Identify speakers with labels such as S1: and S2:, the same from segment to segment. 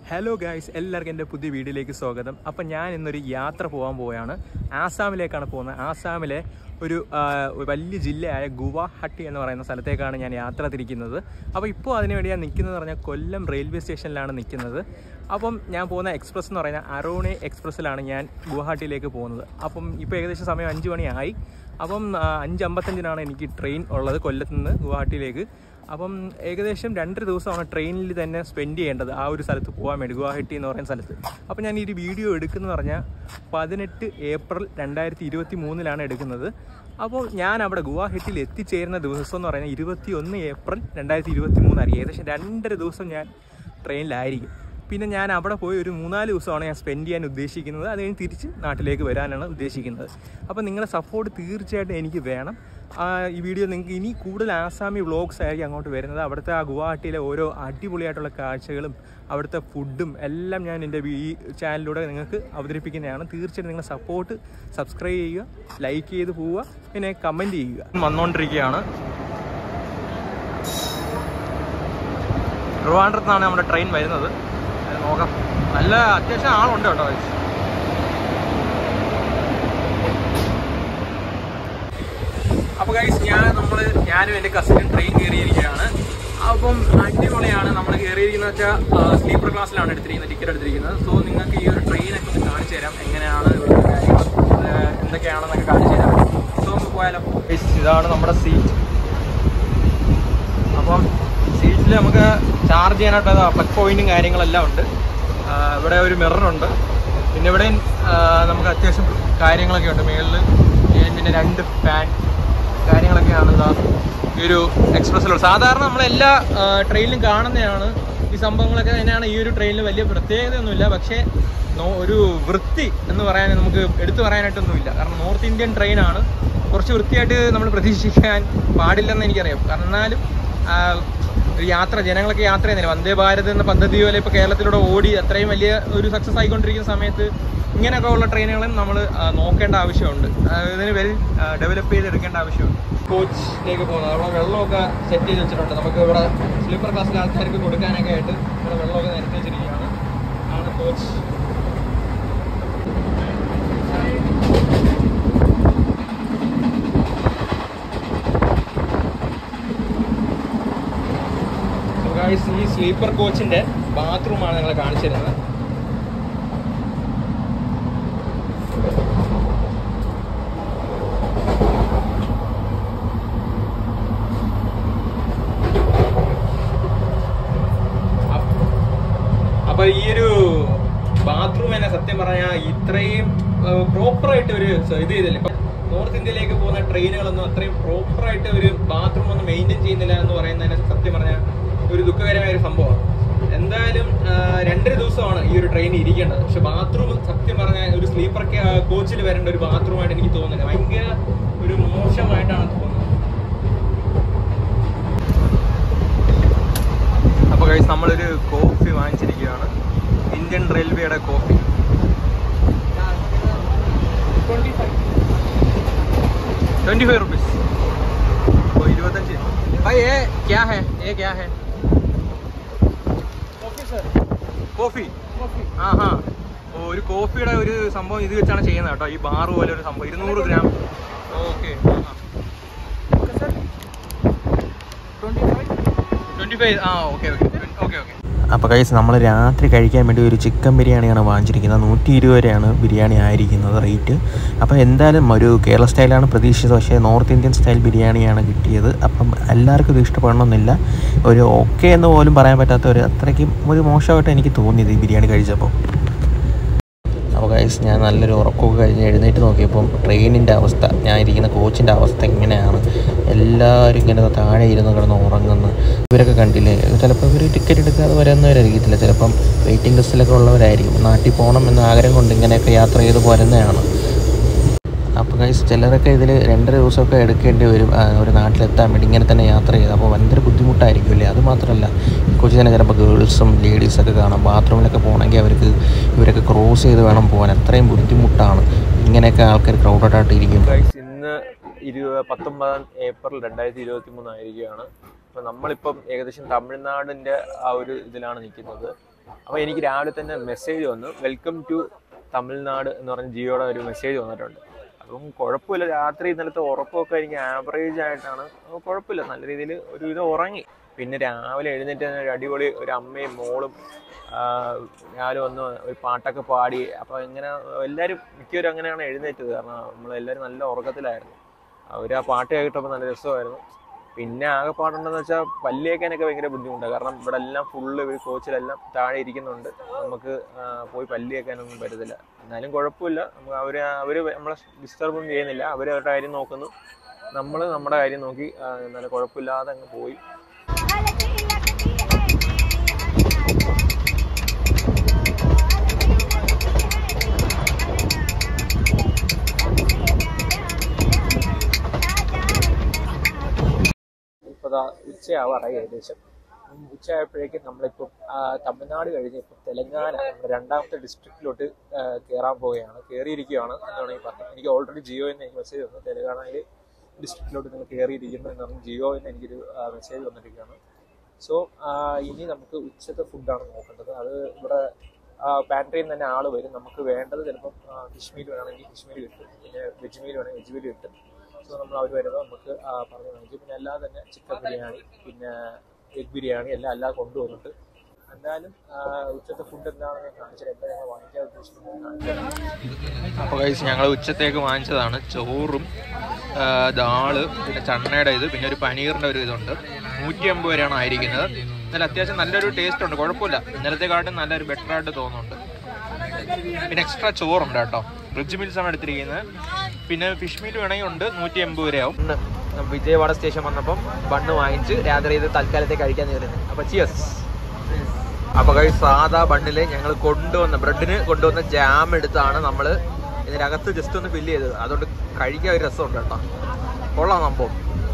S1: Hello guys എല്ലാവർക്കും എൻ്റെ പുതിയ വീഡിയോയിലേക്ക് സ്വാഗതം അപ്പം ഞാൻ ഇന്നൊരു യാത്ര പോകാൻ പോവുകയാണ് ആസാമിലേക്കാണ് പോകുന്നത് ആസാമിലെ ഒരു ആ, ഒരു വലിയ ജില്ലയായ ഗുവാഹട്ടി എന്ന് പറയുന്ന സ്ഥലത്തേക്കാണ് ഞാൻ യാത്ര തിരിക്കുന്നത് അപ്പോൾ ഇപ്പോൾ അതിനുവേണ്ടി ഞാൻ നിൽക്കുന്നത് പറഞ്ഞാൽ കൊല്ലം റെയിൽവേ സ്റ്റേഷനിലാണ് നിൽക്കുന്നത് അപ്പം ഞാൻ പോകുന്ന എക്സ്പ്രസ് എന്ന് പറയുന്ന അറോണെ എക്സ്പ്രസ്സിലാണ് ഞാൻ ഗുവാഹട്ടിയിലേക്ക് പോകുന്നത് അപ്പം ഇപ്പോൾ ഏകദേശം സമയം അഞ്ച് മണിയായി അപ്പം ആ, അഞ്ച് അമ്പത്തഞ്ചിനാണ് എനിക്ക് ട്രെയിൻ ഉള്ളത് കൊല്ലത്ത് നിന്ന് ഗുവാഹട്ടിയിലേക്ക് അപ്പം ഏകദേശം രണ്ടര ദിവസമാണ് ട്രെയിനിൽ തന്നെ സ്പെൻഡ് ചെയ്യേണ്ടത് ആ ഒരു സ്ഥലത്ത് പോകാൻ വേണ്ടി ഗുവാഹട്ടി എന്ന് പറയുന്ന സ്ഥലത്ത് അപ്പം ഞാൻ ഈ ഒരു വീഡിയോ എടുക്കുന്നത് പറഞ്ഞാൽ പതിനെട്ട് ഏപ്രിൽ രണ്ടായിരത്തി ഇരുപത്തി മൂന്നിലാണ് എടുക്കുന്നത് അപ്പോൾ ഞാൻ അവിടെ ഗുവാഹട്ടിയിൽ എത്തിച്ചേരുന്ന ദിവസം എന്ന് പറയുന്നത് ഇരുപത്തി ഒന്ന് ഏപ്രിൽ രണ്ടായിരത്തി ഇരുപത്തി മൂന്നായിരിക്കും ഏകദേശം രണ്ടര ദിവസം ഞാൻ ട്രെയിനിലായിരിക്കും പിന്നെ ഞാൻ അവിടെ പോയി ഒരു മൂന്നാല് ദിവസമാണ് ഞാൻ സ്പെൻഡ് ചെയ്യാൻ ഉദ്ദേശിക്കുന്നത് അത് കഴിഞ്ഞ് തിരിച്ച് നാട്ടിലേക്ക് വരാനാണ് ഉദ്ദേശിക്കുന്നത് അപ്പോൾ നിങ്ങളുടെ സപ്പോർട്ട് തീർച്ചയായിട്ടും എനിക്ക് വേണം ആ, ഈ വീഡിയോ നിങ്ങൾക്ക് ഇനി കൂടുതൽ ആസാമി വ്ളോഗ്സ് ആയിരിക്കും അങ്ങോട്ട് വരുന്നത് അവിടുത്തെ ആ ഗുവാഹട്ടിയിലെ ഓരോ അടിപൊളിയായിട്ടുള്ള കാഴ്ചകളും അവിടുത്തെ ഫുഡും എല്ലാം ഞാൻ എൻ്റെ ഈ ചാനലിലൂടെ നിങ്ങൾക്ക് അവതരിപ്പിക്കുന്നതാണ് തീർച്ചയായിട്ടും നിങ്ങൾ സപ്പോർട്ട് സബ്സ്ക്രൈബ് ചെയ്യുക ലൈക്ക് ചെയ്ത് പോവുക പിന്നെ കമൻറ്റ് ചെയ്യുക വന്നുകൊണ്ടിരിക്കുകയാണ് ട്രിവാൻഡ്രത്താണ് നമ്മുടെ ട്രെയിൻ വരുന്നത് അത് നോക്കാം നല്ല അത്യാവശ്യം ആളുണ്ട് കേട്ടോ guys. അപ്പൊ ഗൈസ് ഞാൻ നമ്മള് ഞാനും എന്റെ കസിനും ട്രെയിൻ കയറിയിരിക്കുകയാണ് അപ്പം അടിപൊളിയാണ് നമ്മൾ കയറിയിരിക്കുന്നത് വെച്ചാൽ സ്ലീപ്പർ ക്ലാസ്സിലാണ് എടുത്തിരിക്കുന്നത് ടിക്കറ്റ് എടുത്തിരിക്കുന്നത് സോ നിങ്ങൾക്ക് ഈ ഒരു ട്രെയിനൊക്കെ ഒന്ന് കാണിച്ചു തരാം എങ്ങനെയാണ് ഇവിടുത്തെ കാര്യങ്ങൾ ഏഹ് എന്തൊക്കെയാണെന്നൊക്കെ കാണിച്ചു തരാം സോ നമുക്ക് പോയാലോ Guys, ഇതാണ് നമ്മുടെ സീറ്റ് അപ്പം സീറ്റിൽ നമുക്ക് ചാർജ് ചെയ്യാനായിട്ട് പ്ലഗ് പോയിന്റും കാര്യങ്ങളെല്ലാം ഉണ്ട് ആ, ഇവിടെ ഒരു മിററുണ്ട് പിന്നെ ഇവിടെ നമുക്ക് അത്യാവശ്യം കാര്യങ്ങളൊക്കെ ഉണ്ട് മുകളിൽ പിന്നെ രണ്ട് ഫാൻ കാര്യങ്ങളൊക്കെയാണ് ഇതാ ഈ ഒരു എക്സ്പ്രസ്സിലുള്ള സാധാരണ നമ്മളെല്ലാ ട്രെയിനിലും കാണുന്നതാണ് ഈ സംഭവങ്ങളൊക്കെ തന്നെയാണ് ഈ ഒരു ട്രെയിനിൽ വലിയ പ്രത്യേകതയൊന്നുമില്ല പക്ഷേ നോ- ഒരു വൃത്തി എന്ന് പറയാൻ നമുക്ക് എടുത്തു പറയാനായിട്ടൊന്നുമില്ല കാരണം നോർത്ത് ഇന്ത്യൻ ട്രെയിനാണ് കുറച്ച് വൃത്തിയായിട്ട് നമ്മൾ പ്രതീക്ഷിക്കാൻ പാടില്ലെന്ന് എനിക്കറിയാം കാരണം എന്നാലും ആ, ഒരു യാത്ര ജനങ്ങളൊക്കെ യാത്ര ചെയ്യുന്നില്ല വന്ദേ ഭാരത് എന്ന പദ്ധതി പോലെ ഇപ്പോൾ കേരളത്തിലൂടെ ഓടി അത്രയും വലിയ ഒരു സക്സസ് ആയിക്കൊണ്ടിരിക്കുന്ന സമയത്ത് ഇങ്ങനെയൊക്കെ ഉള്ള ട്രെയിനുകളും നമ്മൾ നോക്കേണ്ട ആവശ്യമുണ്ട് ആ, ഇതിന് വെൽ ഡെവലപ്പ് ചെയ്തെടുക്കേണ്ട ആവശ്യമുണ്ട് കോച്ചിലേക്ക് പോകുന്നത് അവിടെ വെള്ളമൊക്കെ സെറ്റ് ചെയ്ത് വെച്ചിട്ടുണ്ട് നമുക്ക് ഇവിടെ സ്ലീപ്പർ ക്ലാസ്സിലെ ആൾക്കാർക്ക് കൊടുക്കാനൊക്കെ ആയിട്ട് ഇവിടെ വെള്ളമൊക്കെ നിരത്തി വെച്ചിരിക്കുകയാണ് ആണ് കോച്ച് So guys, ഈ സ്ലീപ്പർ കോച്ചിന്റെ ബാത്റൂമാണ് നിങ്ങളെ കാണിച്ചിരുന്നത് അപ്പൊ ഈ ഒരു ബാത്റൂം തന്നെ സത്യം പറഞ്ഞാൽ ഇത്രയും പ്രോപ്പർ ആയിട്ട് ഒരു സ- ഇത് ചെയ്തില്ല ഇപ്പൊ നോർത്ത് ഇന്ത്യയിലേക്ക് പോകുന്ന ട്രെയിനുകളൊന്നും അത്രയും പ്രോപ്പർ ആയിട്ട് ഒരു ബാത്റൂം ഒന്നും മെയിൻറ്റെയിൻ ചെയ്യുന്നില്ല എന്ന് പറയുന്നതിന് സത്യം പറഞ്ഞാൽ ഒരു ദുഃഖകരമായ ഒരു സംഭവമാണ് എന്തായാലും ആ, രണ്ടര ദിവസമാണ് ഈ ഒരു ട്രെയിൻ ഇരിക്കേണ്ടത് പക്ഷെ ബാത്റൂം സത്യം പറഞ്ഞാൽ ഒരു സ്ലീപ്പർ കോച്ചിൽ വരേണ്ട ഒരു ബാത്റൂമായിട്ട് എനിക്ക് തോന്നുന്നില്ല ഭയങ്കര ഒരു മോശമായിട്ടാണ് തോന്നുന്നത് അപ്പോൾ കഴിച്ച് നമ്മളൊരു കോഫി വാങ്ങിച്ചിരിക്കുകയാണ് ഇന്ത്യൻ റെയിൽവേയുടെ കോഫി ट्वेंटी फाइव रुपीज तो ഇരുപത്തഞ്ച് भाई ये क्या है ये क्या है കോഫി ആ ഹാ ഓ ഒരു കോഫിയുടെ ഒരു സംഭവം ഇത് വെച്ചാണ് ചെയ്യുന്നത് കേട്ടോ ഈ ബാർ പോലെ ഒരു സംഭവം ഇരുന്നൂറ് ഗ്രാം ഓക്കെ ട്വന്റി ഫൈവ് ആ ഓക്കെ ഓക്കെ ഓക്കെ ഓക്കെ
S2: അപ്പോൾ കൈസ് നമ്മൾ രാത്രി കഴിക്കാൻ വേണ്ടി ഒരു ചിക്കൻ ബിരിയാണിയാണ് വാങ്ങിച്ചിരിക്കുന്നത് നൂറ്റി ഇരുപത് രൂപയാണ് ബിരിയാണി ആയിരിക്കുന്നത് റേറ്റ് അപ്പോൾ എന്തായാലും ഒരു കേരള സ്റ്റൈലാണ് പ്രതീക്ഷിച്ചത് പക്ഷേ നോർത്ത് ഇന്ത്യൻ സ്റ്റൈൽ ബിരിയാണിയാണ് കിട്ടിയത് അപ്പം എല്ലാവർക്കും ഇത് ഇഷ്ടപ്പെടണമെന്നില്ല ഒരു ഓക്കെ എന്ന് പോലും പറയാൻ പറ്റാത്ത ഒരു അത്രയ്ക്കും ഒരു മോശമായിട്ട് എനിക്ക് തോന്നിയത് ഈ ബിരിയാണി കഴിച്ചപ്പോൾ അപ്പോൾ ഗൈസ് ഞാൻ നല്ലൊരു ഉറക്കമൊക്കെ കഴിഞ്ഞ് എഴുന്നേറ്റ് നോക്കിയപ്പം ട്രെയിനിൻ്റെ അവസ്ഥ ഞാൻ ഇരിക്കുന്ന കോച്ചിൻ്റെ അവസ്ഥ ഇങ്ങനെയാണ് എല്ലാവരും ഇങ്ങനെ താഴെ ഇരുന്ന് കിടന്ന് ഉറങ്ങുന്നു ഇവരൊക്കെ കണ്ടില്ലേ ചിലപ്പോൾ ഇവർ ടിക്കറ്റ് എടുക്കാതെ വരുന്നവരായിരിക്കത്തില്ല ചിലപ്പം വെയിറ്റിംഗ് ലിസ്റ്റിലൊക്കെ ഉള്ളവരായിരിക്കും നാട്ടിൽ പോകണം എന്ന ആഗ്രഹം കൊണ്ട് ഇങ്ങനെയൊക്കെ യാത്ര ചെയ്ത് പോരുന്നതാണ് അപ്പോൾ ഗൈസ് ചിലരൊക്കെ ഇതിൽ രണ്ടര ദിവസമൊക്കെ എടുക്കേണ്ടി വരും ആ, ഒരു നാട്ടിലെത്താൻ വേണ്ടി ഇങ്ങനെ തന്നെ യാത്ര ചെയ്ത് അപ്പോൾ ഭയങ്കര ബുദ്ധിമുട്ടായിരിക്കുമല്ലേ അത് മാത്രമല്ല കൊച്ചു തന്നെ ചിലപ്പോൾ ഗേൾസും ലേഡീസൊക്കെ കാണാം ബാത്റൂമിലൊക്കെ പോകണമെങ്കിൽ അവർക്ക് ഇവരൊക്കെ ക്രോസ് ചെയ്ത് വേണം പോകാൻ അത്രയും ബുദ്ധിമുട്ടാണ് ഇങ്ങനെയൊക്കെ ആൾക്കാർ ക്രൗഡഡ് ആയിട്ട് ഇരിക്കും
S1: ഗൈസ് ഇന്ന് ഇരുപത് പത്തൊമ്പതാം ഏപ്രിൽ രണ്ടായിരത്തി ഇരുപത്തി മൂന്നായിരിക്കുകയാണ് അപ്പോൾ നമ്മളിപ്പം ഏകദേശം തമിഴ്നാടിൻ്റെ ആ ഒരു ഇതിലാണ് നിൽക്കുന്നത് അപ്പോൾ എനിക്ക് രാവിലെ തന്നെ മെസ്സേജ് വന്നു വെൽക്കം ടു തമിഴ്നാട് എന്ന് പറഞ്ഞ് ജിയോയുടെ ഒരു മെസ്സേജ് വന്നിട്ടുണ്ട് അപ്പം കുഴപ്പമില്ല രാത്രി ഇന്നലത്തെ ഉറക്കമൊക്കെ എനിക്ക് ആവറേജ് ആയിട്ടാണ് അപ്പോൾ കുഴപ്പമില്ല നല്ല രീതിയിൽ ഒരു ഇത് ഉറങ്ങി പിന്നെ രാവിലെ എഴുന്നേറ്റ് ഒരു അടിപൊളി ഒരു അമ്മയും മോളും ആ, രാവിലെ വന്ന് ഒരു പാട്ടൊക്കെ പാടി അപ്പോൾ ഇങ്ങനെ എല്ലാവരും മിക്കവരും അങ്ങനെയാണ് എഴുന്നേറ്റത് കാരണം നമ്മളെല്ലാവരും നല്ല ഉറക്കത്തിലായിരുന്നു അവർ ആ പാട്ട് കേട്ടപ്പോൾ നല്ല രസമായിരുന്നു പിന്നെ ആകെ പാടുണ്ടെന്ന് വെച്ചാൽ പല്ല് കേൾക്കാനൊക്കെ ഭയങ്കര ബുദ്ധിമുട്ടാണ് കാരണം ഇവിടെ എല്ലാം ഫുള്ള് ഇവർ കോച്ചിലെല്ലാം താഴെ ഇരിക്കുന്നുണ്ട് നമുക്ക് ആ, പോയി പല്ല് കേൾക്കാനൊന്നും പറ്റത്തില്ല എന്നാലും കുഴപ്പമില്ല നമുക്ക് അവർ അവർ നമ്മളെ ഡിസ്റ്റർബൊന്നും ചെയ്യുന്നില്ല അവർ അവരുടെ കാര്യം നോക്കുന്നു നമ്മൾ നമ്മുടെ കാര്യം നോക്കി ആ, നല്ല കുഴപ്പമില്ലാതെ അങ്ങ് പോയി ഇപ്പോൾ ദാ ഉച്ചയാവാറായി ഏകദേശം ഉം, ഉച്ചയായപ്പോഴേക്കും നമ്മളിപ്പം ആ, തമിഴ്നാട് കഴിഞ്ഞ് ഇപ്പം തെലങ്കാന നമ്മുടെ രണ്ടാമത്തെ ഡിസ്ട്രിക്റ്റിലോട്ട് കയറാൻ പോവുകയാണ് കയറിയിരിക്കുകയാണ് എന്ന് വേണമെങ്കിൽ പറയാം എനിക്ക് ഓൾറെഡി ജിയോ എന്ന് എനിക്ക് മെസ്സേജ് വന്നു തെലങ്കാനയിൽ ഡിസ്ട്രിക്റ്റിലോട്ട് നിങ്ങൾ കയറിയിരിക്കുന്നു എന്ന് പറഞ്ഞ് ജിയോ എന്ന് എനിക്കൊരു മെസ്സേജ് വന്നിരിക്കുകയാണ് സോ ഇനി നമുക്ക് ഉച്ചത്തെ ഫുഡാണ് നോക്കേണ്ടത് അത് ഇവിടെ പാൻട്രിയിൽ തന്നെ ആൾ വരും നമുക്ക് വേണ്ടത് ചിലപ്പം ഫിഷ് മീൽ വേണമെങ്കിൽ ഫിഷ് മീൽ കിട്ടും പിന്നെ വെജ് മീൽ വേണമെങ്കിൽ വെജ് മീൽ കിട്ടും സോ നമ്മൾ അവർ വരുമ്പോൾ നമുക്ക് ആ, പറഞ്ഞ് വാങ്ങിക്കും പിന്നെ അല്ലാതെ തന്നെ ചിക്കൻ ബിരിയാണി പിന്നെ എഗ് ബിരിയാണി എല്ലാം അല്ലാതെ കൊണ്ടുവന്നിട്ട് എന്തായാലും ആ, ഉച്ചത്തെ ഫുഡ് എന്താണെന്ന് ഞാൻ കാണിച്ചത് എന്താ ഞങ്ങൾ വാങ്ങിക്കാൻ ഉദ്ദേശിക്കുന്നത് അപ്പോൾ കഴിച്ച് ഞങ്ങൾ ഉച്ചത്തേക്ക് വാങ്ങിച്ചതാണ് ചോറും ആ, ദാള് പിന്നെ ചണ്ണയുടെ ഇത് പിന്നെ ഒരു പനീറിൻ്റെ ഒരു ഇതുണ്ട് നൂറ്റി അമ്പത് വരെയാണ് ആയിരിക്കുന്നത് എന്നാലും അത്യാവശ്യം നല്ലൊരു ടേസ്റ്റ് ഉണ്ട് കുഴപ്പമില്ല ഇന്നലത്തെക്കാട്ടും നല്ലൊരു ബെറ്റർ ആയിട്ട് തോന്നുന്നുണ്ട് പിന്നെ എക്സ്ട്രാ ചോറുണ്ട് കേട്ടോ റിച്ച് മീൽസ് ആണ് എടുത്തിരിക്കുന്നത് പിന്നെ ഫിഷ് മീൽ വേണമെങ്കിൽ ഉണ്ട് നൂറ്റി എൺപത് രൂപയാവും വിജയവാഡ സ്റ്റേഷൻ വന്നപ്പം ബണ്ണ് വാങ്ങിച്ച് രാത്രി ഇത് തൽക്കാലത്തേക്ക് കഴിക്കാൻ കയറുന്നത് അപ്പൊ ചിയസ് അപ്പൊ കഴി സാധാ ബണ്ണില് ഞങ്ങൾ കൊണ്ടുവന്ന ബ്രെഡിന് കൊണ്ടുവന്ന ജാം എടുത്താണ് നമ്മൾ ഇതിനകത്ത് ജസ്റ്റ് ഒന്ന് ഫില്ല് ചെയ്തത് അതുകൊണ്ട് കഴിക്കാൻ ഒരു രസമുണ്ട് കേട്ടോ കൊള്ളാം സംഭവം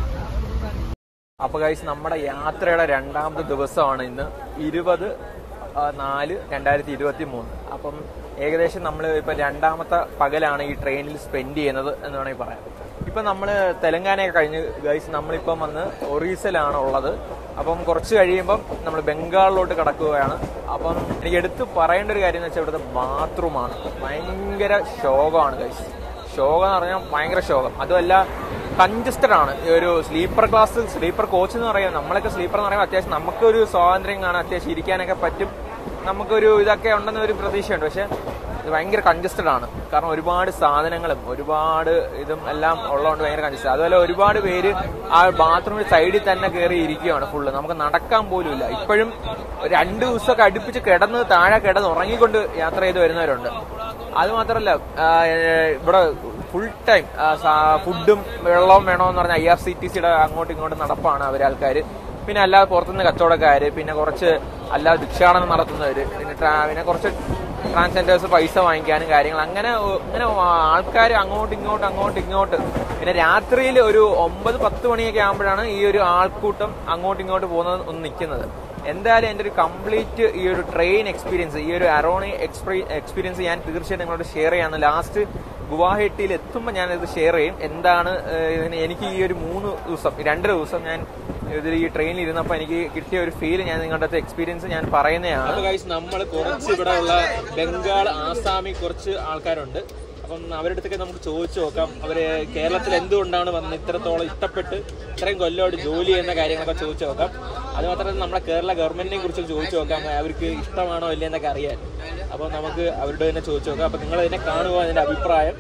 S1: അപ്പൊ ഗൈസ് നമ്മുടെ യാത്രയുടെ രണ്ടാമത്തെ ദിവസമാണ് ഇന്ന് ഇരുപത് ആ, നാല് രണ്ടായിരത്തി ഇരുപത്തി മൂന്ന് അപ്പം ഏകദേശം നമ്മൾ ഇപ്പം രണ്ടാമത്തെ പകലാണ് ഈ ട്രെയിനിൽ സ്പെൻഡ് ചെയ്യുന്നത് എന്ന് വേണമെങ്കിൽ പറയാം ഇപ്പം നമ്മൾ തെലങ്കാനയൊക്കെ കഴിഞ്ഞ് ഗൈസ് നമ്മളിപ്പം വന്ന് ഒറീസയിലാണ് ഉള്ളത് അപ്പം കുറച്ച് കഴിയുമ്പം നമ്മൾ ബംഗാളിലോട്ട് കടക്കുകയാണ് അപ്പം എനിക്ക് എടുത്ത് പറയേണ്ട ഒരു കാര്യം എന്ന് വെച്ചാൽ ഇവിടുത്തെ ബാത്റൂമാണ് ഭയങ്കര ശോകമാണ് ഗൈസ് ശോകം എന്ന് പറഞ്ഞാൽ ഭയങ്കര ശോകം അതുമല്ല കൺജസ്റ്റഡ് ആണ് ഈ ഒരു സ്ലീപ്പർ ക്ലാസ് സ്ലീപ്പർ കോച്ച് എന്ന് പറയാം നമ്മളൊക്കെ സ്ലീപ്പർ എന്ന് പറയുമ്പോൾ അത്യാവശ്യം നമുക്കൊരു സ്വാതന്ത്ര്യം കാണാൻ അത്യാവശ്യം ഇരിക്കാനൊക്കെ പറ്റും നമുക്കൊരു ഇതൊക്കെ ഉണ്ടെന്ന ഒരു പ്രതീക്ഷയുണ്ട് പക്ഷെ ഇത് ഭയങ്കര കൺജസ്റ്റഡ് ആണ് കാരണം ഒരുപാട് സാധനങ്ങളും ഒരുപാട് ഇതും എല്ലാം ഉള്ളതുകൊണ്ട് ഭയങ്കര കൺജസ്റ്റഡ് അതുപോലെ ഒരുപാട് പേര് ആ ബാത്റൂമിന്റെ സൈഡിൽ തന്നെ കയറി ഇരിക്കുകയാണ് ഫുള്ള് നമുക്ക് നടക്കാൻ പോലും ഇല്ല ഇപ്പോഴും രണ്ട് ദിവസമൊക്കെ അടുപ്പിച്ച് കിടന്ന് താഴെ കിടന്ന് ഉറങ്ങിക്കൊണ്ട് യാത്ര ചെയ്ത് വരുന്നവരുണ്ട് അത് മാത്രമല്ല ആ, ഏഹ്, ഇവിടെ ഫുൾ ടൈം ഫുഡും വെള്ളവും വേണമെന്ന് പറഞ്ഞ ഐ ആർ സി ടി സിയുടെ അങ്ങോട്ടും ഇങ്ങോട്ടും നടപ്പാണ് അവരാൾക്കാർ പിന്നെ അല്ലാതെ പുറത്തുനിന്ന് കച്ചവടക്കാർ പിന്നെ കുറച്ച് അല്ലാതെ ഭിക്ഷാടനം നടത്തുന്നവർ പിന്നെ ട്രാ- പിന്നെ കുറച്ച് ട്രാൻസ്ജെൻഡേഴ്സ് പൈസ വാങ്ങിക്കാനും കാര്യങ്ങൾ അങ്ങനെ ഒ- അങ്ങനെ ആൾക്കാർ അങ്ങോട്ടും ഇങ്ങോട്ടും അങ്ങോട്ടും ഇങ്ങോട്ട് പിന്നെ രാത്രിയിൽ ഒരു ഒമ്പത് പത്ത് മണിയൊക്കെ ആകുമ്പോഴാണ് ഈ ഒരു ആൾക്കൂട്ടം അങ്ങോട്ടും ഇങ്ങോട്ട് പോകുന്നത് ഒന്ന് നിൽക്കുന്നത് എന്തായാലും എൻ്റെ ഒരു കംപ്ലീറ്റ് ഈ ഒരു ട്രെയിൻ എക്സ്പീരിയൻസ് ഈ ഒരു അറോണി എക്സ്പീരിയൻസ് ഞാൻ തീർച്ചയായിട്ടും നിങ്ങളോട് ഷെയർ ചെയ്യാന്ന് ലാസ്റ്റ് ഗുവാഹട്ടിയിൽ എത്തുമ്പോൾ ഞാൻ ഇത് ഷെയർ ചെയ്യും എന്താണ് ഏഹ്, ഇതിന് എനിക്ക് ഈ ഒരു മൂന്ന് ദിവസം ഈ രണ്ടര ദിവസം ഞാൻ ഇതിൽ ഈ ട്രെയിനിൽ ഇരുന്നപ്പോൾ എനിക്ക് കിട്ടിയ ഒരു ഫീൽ ഞാൻ നിങ്ങളുടെ അടുത്ത് എക്സ്പീരിയൻസ് ഞാൻ പറയുന്നതാണ് നമ്മൾ കുറച്ച് ഇവിടെ ഉള്ള ബംഗാൾ ആസാമി കുറച്ച് ആൾക്കാരുണ്ട് അപ്പം അവരുടെ അടുത്തൊക്കെ നമുക്ക് ചോദിച്ചു നോക്കാം അവര് കേരളത്തിൽ എന്തുകൊണ്ടാണ് വന്ന് ഇത്രത്തോളം ഇഷ്ടപ്പെട്ട് ഇത്രയും കൊല്ലമായിട്ട് ജോലി ചെയ്യുന്ന കാര്യങ്ങളൊക്കെ ചോദിച്ചു നോക്കാം അത് മാത്രമല്ല നമ്മുടെ കേരള ഗവൺമെന്റിനെ കുറിച്ച് ചോദിച്ചു നോക്കാം അവർക്ക് ഇഷ്ടമാണോ ഇല്ലേ എന്നൊക്കെ അറിയാൻ അപ്പോൾ നമുക്ക് അവരോട് തന്നെ ചോദിച്ചു നോക്കാം അപ്പോൾ നിങ്ങൾ ഇതിനെ കാണുക അതിന്റെ അഭിപ്രായം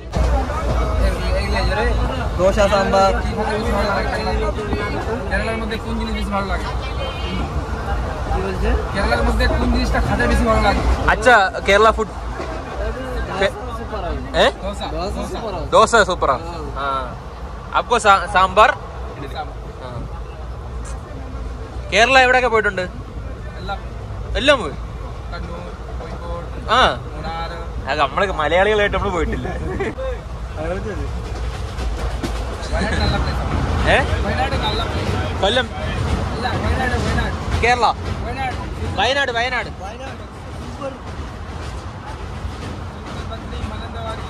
S3: দোসা সাম্বার
S4: কেরালার মধ্যে কোন জিনিস বেশি ভালো লাগে
S3: কি বলছে
S4: কেরালার মধ্যে কোন জিনিসটা খেতে বেশি ভালো লাগে
S1: അച്ഛാ കേരള ഫുഡ് ഏ
S4: দোসা
S3: দোসা সুপার
S1: ദോശ സൂപ്പറാ ആ അപ്പോ സാമ്പാർ ആ. കേരള എവിടെയൊക്കെ പോയിട്ടുണ്ട്
S4: എല്ലാം
S1: എല്ലാം പോയി
S4: കണ്ണൂർ കോഴിക്കോട്
S1: ആ
S4: മൂന്നാർ
S1: അത് നമ്മള് മലയാളികളായിട്ട് നമ്മൾ പോയിട്ടില്ല
S4: വയനാട് നല്ല പ്ലേസാണ്
S1: ഏ
S4: വയനാട് നല്ല പ്ലേസ്
S1: കൊല്ലം
S4: അല്ല വയനാട് വയനാട്
S1: കേരള
S4: വയനാട്
S1: വയനാട് വയനാട്
S4: തിരുപ്പതി മാനന്തവാടി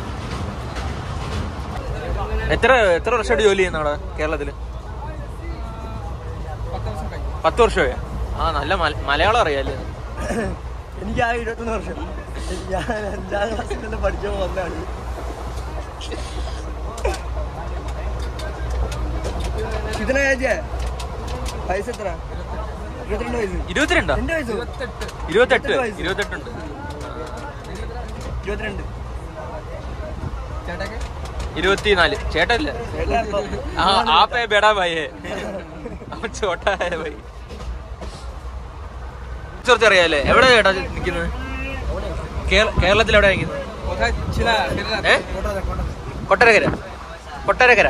S1: എത്ര എത്ര വർഷമായിട്ട് ജോലി ചെയ്യുന്ന അവിടെ കേരളത്തില്
S4: പത്ത് വർഷം കഴിഞ്ഞു
S1: പത്ത് വർഷമായി ആ നല്ല മല- മലയാളം അറിയാല്ലേ
S3: എനിക്ക് ആ ഇരുപത്തൊന്ന് വർഷം ഞാൻ അഞ്ചാം ക്ലാസ്സിൽ തന്നെ പഠിച്ചു വന്നതാണ് ഇതിനെ ചേച്ചിയെ വയസ്സ് എത്ര ഇരുപത്തിരണ്ട് വയസ്സ്
S1: ഇരുപത്തിരണ്ടോ
S3: എന്റെ വയസ്സ്
S1: ഇരുപത്തെട്ട്
S3: വയസ്സ്.
S1: ഇരുപത്തെട്ടുണ്ട്
S3: ഇരുപത്തിരണ്ട്
S4: ചേട്ടക്ക്
S1: ഇരുപത്തിനാല് ചേട്ടല്ലേ
S3: ചേട്ടാ ഇപ്പം
S1: ആ ആപ്പേ ബെടാ ഭായേ അവൻ ചോട്ടാ ഹേ ഭായി കുറച്ച് അറിയാലേ എവിടെ ചേട്ടാ നിൽക്കുന്നത് കേരളത്തിൽ എവിടെ നിൽക്കുന്നത്
S4: কোথায় ছিল
S1: ഏ കൊട്ടരക്കര കൊട്ടരക്കര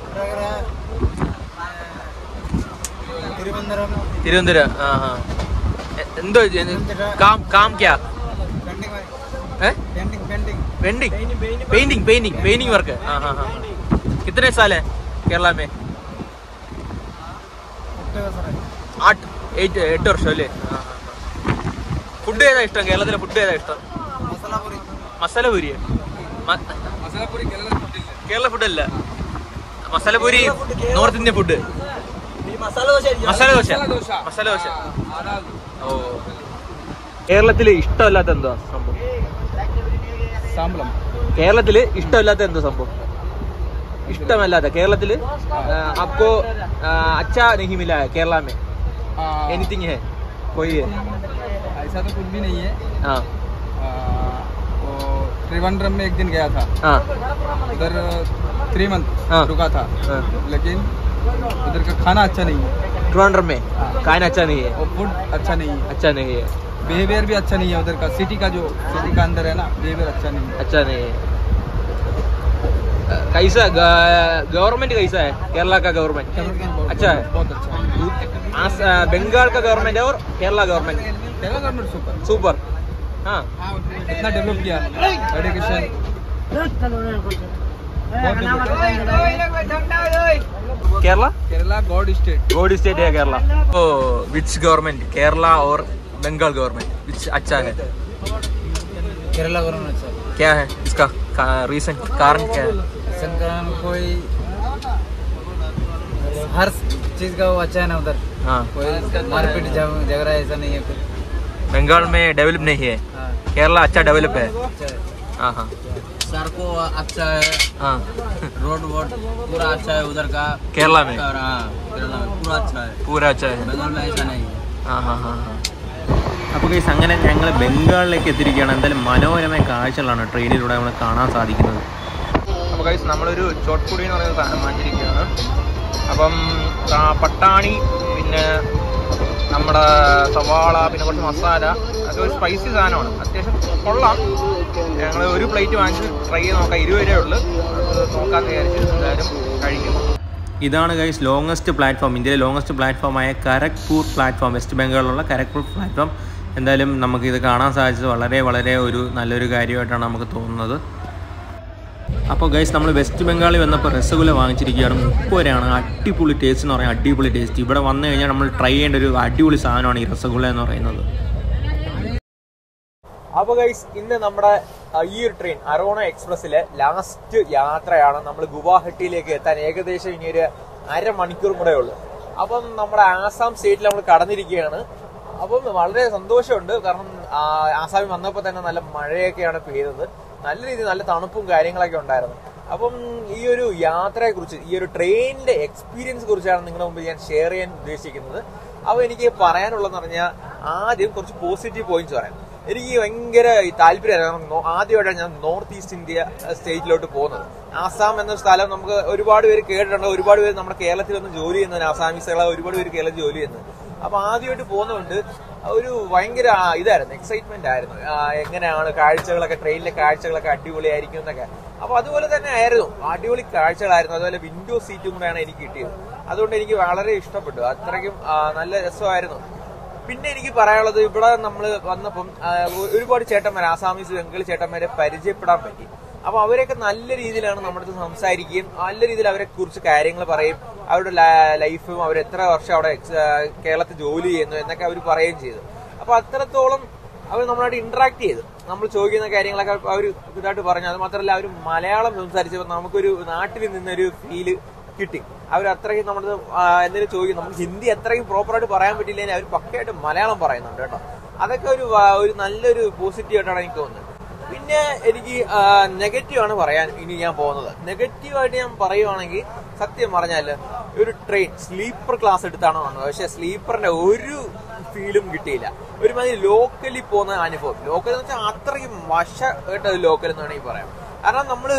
S3: തിരുവനന്തപുരം
S1: തിരുവനന്തപുരം ആ ആ എ- എന്തോ ഇത്? കാം കാം ക്യാ ഏ painting painting painting painting work है हाँ हाँ हाँ कितने साल है केरला में ആട്ട് എയ്റ്റ് എട്ട് വർഷം അല്ലേ ഫുഡ് ഏതാ ഇഷ്ടം കേരളത്തിലെ ഫുഡ് ഏതാ ഇഷ്ടം മസാല പൂരി
S4: മസാല പൂരി കേരള ഫുഡില്ല
S1: കേരള ഫുഡ് അല്ല masala puri north Indian food
S3: ഈ മസാല ദോശ ആയിരിക്കും.
S1: മസാല ദോശ
S4: മസാല ദോശ
S1: മസാല ദോശ
S4: ആ, അതാണ്.
S1: ഓ കേരളത്തില് ഇഷ്ടമല്ലാത്ത എന്തോ സംഭവം
S4: സാമ്പളം
S1: കേരളത്തില് ഇഷ്ടമല്ലാത്ത എന്തോ സംഭവം ഇഷ്ടമല്ലാത്ത കേരളത്തില് അപ്പോ അച്ഛാ नहीं मिला है केरला में
S4: आ,
S1: एनीथिंग है कोई है
S4: ऐसा तो कुछ भी नहीं है
S1: हाँ
S4: आ, तो त्रिवेंद्रम में एक दिन गया था
S1: हाँ
S4: उधर थ्री मंथ
S1: हाँ।
S4: रुका था
S1: हाँ।
S4: लेकिन उधर का खाना अच्छा नहीं है
S1: ट्रिवांड्रम में खाना अच्छा नहीं है
S4: और फूड अच्छा नहीं है
S1: अच्छा नहीं है
S4: बिहेवियर भी अच्छा नहीं है उधर का सिटी का जो सिटी का अंदर है ना बिहेवियर अच्छा नहीं है
S1: अच्छा नहीं है अ, कैसा गवर्नमेंट कैसा है केरला का गवर्नमेंट
S4: बहुत-
S1: अच्छा है
S4: बहुत अच्छा है
S1: आस- अ, बंगाल का गवर्नमेंट और Kerala government
S4: Kerala government super
S1: super हाँ
S4: इतना डेवलप किया एजुकेशन बहुत develop
S1: Kerala
S4: Kerala God state
S1: God state है केरला ओ विच गवर्नमेंट केरला और बंगाल गवर्नमेंट विच अच्छा है
S3: केरला गवर्नमेंट अच्छा
S1: क्या है इसका रीजन कारण क्या है
S3: संक्रांत कोई हर चीज का वो अच्छा है ना उधर
S1: हाँ
S3: कोई मारपीट झग- झगड़ा ऐसा नहीं है कुछ
S1: बंगाल में डेवलप नहीं है
S3: हाँ
S1: केरला अच्छा डेवलप है
S3: अच्छा है
S1: हाँ हाँ
S3: सड़कों अच्छा है
S1: हाँ
S3: रोड वोड पूरा अच्छा है उधर का
S1: केरला में
S3: और हाँ केरला में पूरा अच्छा है
S1: पूरा अच्छा है
S3: बंगाल में ऐसा नहीं है
S1: हाँ हाँ हाँ हाँ
S2: അപ്പോൾ ഗൈസ് അങ്ങനെ ഞങ്ങൾ ബംഗാളിലേക്ക് എത്തിയിരിക്കുകയാണ് എന്തായാലും മനോഹരമായ കാഴ്ചകളാണ് ട്രെയിനിലൂടെ നമ്മൾ കാണാൻ സാധിക്കുന്നത്
S1: അപ്പോൾ ഗൈസ് നമ്മളൊരു ചോട്ട്പുടി എന്ന് പറയുന്ന സാധനം വാങ്ങിച്ചിരിക്കുകയാണ് അപ്പം ആ, പട്ടാണി പിന്നെ നമ്മുടെ സവാള പിന്നെ കുറച്ച് മസാല അതൊക്കെ ഒരു സ്പൈസി സാധനമാണ് അത്യാവശ്യം കൊള്ളാം ഞങ്ങൾ ഒരു പ്ലേറ്റ് വാങ്ങിച്ച് ട്രൈ ചെയ്ത് നോക്കാം ഇരുപത് രൂപയേ ഉള്ളൂ അത് നോക്കാമെന്ന് വിചാരിച്ച് എന്തായാലും കഴിക്കും
S2: ഇതാണ് ഗൈസ് ലോങ്ങസ്റ്റ് പ്ലാറ്റ്ഫോം ഇന്ത്യയിലെ ലോങ്ങസ്റ്റ് പ്ലാറ്റ്ഫോമായ കരക്പൂർ പ്ലാറ്റ്ഫോം വെസ്റ്റ് ബംഗാളിലുള്ള കരക്പൂർ പ്ലാറ്റ്ഫോം എന്തായാലും നമുക്കിത് കാണാൻ സാധിച്ചത് വളരെ വളരെ ഒരു നല്ലൊരു കാര്യമായിട്ടാണ് നമുക്ക് തോന്നുന്നത് അപ്പോൾ ഗൈസ് നമ്മൾ വെസ്റ്റ് ബംഗാളിൽ വന്നപ്പോൾ രസഗുല വാങ്ങിച്ചിരിക്കുകയാണ് മുപ്പതാണ് അടിപൊളി ടേസ്റ്റ് എന്ന് പറയാം അടിപൊളി ടേസ്റ്റ് ഇവിടെ വന്നു കഴിഞ്ഞാൽ നമ്മൾ ട്രൈ ചെയ്യേണ്ട ഒരു അടിപൊളി സാധനമാണ് ഈ രസഗുല എന്ന് പറയുന്നത്
S1: അപ്പൊ ഗൈസ് ഇന്ന് നമ്മുടെ ആ, ഈ ഒരു ട്രെയിൻ അറോണ എക്സ്പ്രസ്സിലെ ലാസ്റ്റ് യാത്രയാണ് നമ്മൾ ഗുവാഹട്ടിയിലേക്ക് എത്താൻ ഏകദേശം ഇനി ഒരു അരമണിക്കൂറും കൂടെ ഉള്ളു അപ്പം നമ്മുടെ ആസാം സ്റ്റേറ്റിൽ നമ്മൾ കടന്നിരിക്കുകയാണ് അപ്പം വളരെ സന്തോഷമുണ്ട് കാരണം ആ, ആസാമിൽ വന്നപ്പോൾ തന്നെ നല്ല മഴയൊക്കെയാണ് പെയ്തത് നല്ല രീതിയിൽ നല്ല തണുപ്പും കാര്യങ്ങളൊക്കെ ഉണ്ടായിരുന്നു അപ്പം ഈ ഒരു യാത്രയെ കുറിച്ച് ഈ ഒരു ട്രെയിനിന്റെ എക്സ്പീരിയൻസ് കുറിച്ചാണ് നിങ്ങളുടെ മുമ്പ് ഞാൻ ഷെയർ ചെയ്യാൻ ഉദ്ദേശിക്കുന്നത് അപ്പോൾ എനിക്ക് പറയാനുള്ളതെന്ന് പറഞ്ഞാൽ ആദ്യം കുറച്ച് പോസിറ്റീവ് പോയിന്റ്സ് പറയാം എനിക്ക് ഭയങ്കര ഈ താല്പര്യമായിരുന്നു നോ- ആദ്യമായിട്ടാണ് ഞാൻ നോർത്ത് ഈസ്റ്റ് ഇന്ത്യ സ്റ്റേറ്റിലോട്ട് പോകുന്നത് ആസാം എന്ന സ്ഥലം നമുക്ക് ഒരുപാട് പേര് കേട്ടിട്ടുണ്ട് ഒരുപാട് പേര് നമ്മുടെ കേരളത്തിൽ വന്ന് ജോലി ചെയ്യുന്നതിന് ആസാമീസുകളെ ഒരുപാട് പേര് കേരളത്തിൽ ജോലി ചെയ്യുന്നത് അപ്പൊ ആദ്യമായിട്ട് പോകുന്നതുകൊണ്ട് ഒരു ഭയങ്കര ആ, ഇതായിരുന്നു എക്സൈറ്റ്മെന്റ് ആയിരുന്നു ആ, എങ്ങനെയാണ് കാഴ്ചകളൊക്കെ ട്രെയിനിലെ കാഴ്ചകളൊക്കെ അടിപൊളിയായിരിക്കും എന്നൊക്കെ അപ്പൊ അതുപോലെ തന്നെ ആയിരുന്നു അടിപൊളി കാഴ്ചകളായിരുന്നു അതുപോലെ വിൻഡോ സീറ്റും കൂടെയാണ് എനിക്ക് കിട്ടിയത് അതുകൊണ്ട് എനിക്ക് വളരെ ഇഷ്ടപ്പെട്ടു അത്രയ്ക്കും ആ, നല്ല രസമായിരുന്നു പിന്നെ എനിക്ക് പറയാനുള്ളത് ഇവിടെ നമ്മൾ വന്നപ്പം ആ, ഒ- ഒരുപാട് ചേട്ടന്മാർ ആസാമീസ് ബംഗാളി ചേട്ടന്മാരെ പരിചയപ്പെടാൻ പറ്റി അപ്പൊ അവരെയൊക്കെ നല്ല രീതിയിലാണ് നമ്മുടെ അടുത്ത് സംസാരിക്കുകയും നല്ല രീതിയിൽ അവരെ കുറിച്ച് കാര്യങ്ങൾ പറയും അവരുടെ ല- ലൈഫും അവർ എത്ര വർഷം അവിടെ എക്സ്- ആ, കേരളത്തിൽ ജോലി ചെയ്യുന്നു എന്നൊക്കെ അവർ പറയുകയും ചെയ്തു അപ്പൊ അത്രത്തോളം അവർ നമ്മളായിട്ട് ഇന്ററാക്ട് ചെയ്തു നമ്മൾ ചോദിക്കുന്ന കാര്യങ്ങളൊക്കെ അവർ ഇതായിട്ട് പറഞ്ഞു അത് മാത്രമല്ല അവർ മലയാളം സംസാരിച്ചപ്പോൾ നമുക്കൊരു നാട്ടിൽ നിന്നൊരു ഫീല് കിട്ടി അവർ അത്രയും നമ്മൾ എന്തെങ്കിലും ചോദിക്കും നമുക്ക് ഹിന്ദി അത്രയും പ്രോപ്പറായിട്ട് പറയാൻ പറ്റില്ലെങ്കിൽ അവർ പക്കയായിട്ട് മലയാളം പറയുന്നുണ്ട് കേട്ടോ
S2: അതൊക്കെ ഒരു വ- ഒരു നല്ലൊരു പോസിറ്റീവ് ആയിട്ടാണ് എനിക്ക് തോന്നുന്നത് പിന്നെ എനിക്ക് നെഗറ്റീവ് ആണ് പറയാൻ ഇനി ഞാൻ പോകുന്നത് നെഗറ്റീവ് ആയിട്ട് ഞാൻ പറയുവാണെങ്കിൽ സത്യം പറഞ്ഞാല് ഒരു ട്രെയിൻ സ്ലീപ്പർ ക്ലാസ് എടുത്താണ് വന്നത് പക്ഷെ സ്ലീപ്പറിന്റെ ഒരു ഫീലും കിട്ടിയില്ല ഒരുമാതിരി ലോക്കലി പോകുന്ന അനുഭവം ലോക്കൽ എന്ന് വെച്ചാൽ അത്രയും വശ കേട്ട ലോക്കൽ എന്ന് വേണമെങ്കിൽ പറയാം കാരണം നമ്മള്